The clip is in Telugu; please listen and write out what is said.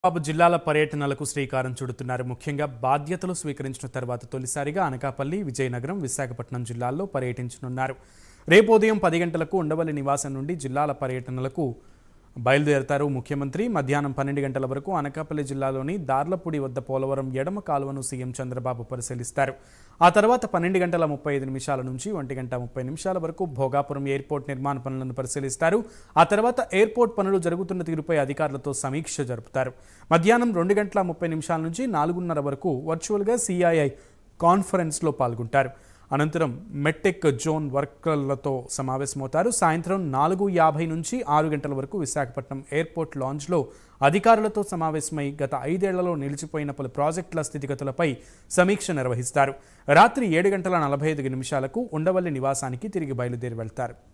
బాబు జిల్లాల పర్యటనలకు శ్రీకారం చుడుతున్నారు ముఖ్యంగా బాధ్యతలు స్వీకరించిన తర్వాత తొలిసారిగా అనకాపల్లి విజయనగరం విశాఖపట్నం జిల్లాల్లో పర్యటించనున్నారు రేపు ఉదయం పది గంటలకు ఉండవల్లి నివాసం నుండి జిల్లాల పర్యటనలకు బయలుదేరతారు ముఖ్యమంత్రి మధ్యాహ్నం పన్నెండు గంటల వరకు అనకాపల్లి జిల్లాలోని దార్లపూడి వద్ద పోలవరం ఎడమ కాలువను సీఎం చంద్రబాబు పరిశీలిస్తారు ఆ తర్వాత పన్నెండు గంటల ముప్పై ఐదు నిమిషాల నుంచి ఒంటి గంట ముప్పై నిమిషాల వరకు భోగాపురం ఎయిర్పోర్ట్ నిర్మాణ పనులను పరిశీలిస్తారు ఆ తర్వాత ఎయిర్పోర్ట్ పనులు జరుగుతున్న తీరుపై అధికారులతో సమీక్ష జరుపుతారు మధ్యాహ్నం రెండు గంటల ముప్పై నిమిషాల నుంచి నాలుగున్నర వరకు వర్చువల్గా సిఐఐ కాన్ఫరెన్స్లో పాల్గొంటారు అనంతరం మెట్టెక్ జోన్ వర్కర్లతో సమావేశమవుతారు సాయంత్రం నాలుగు యాభై నుంచి ఆరు గంటల వరకు విశాఖపట్నం ఎయిర్పోర్ట్ లాంజ్లో అధికారులతో సమావేశమై గత ఐదేళ్లలో నిలిచిపోయిన పలు ప్రాజెక్టుల స్థితిగతులపై సమీక్ష నిర్వహిస్తారు రాత్రి ఏడు గంటల నలభై ఐదు నిమిషాలకు ఉండవల్లి నివాసానికి తిరిగి బయలుదేరి వెళ్తారు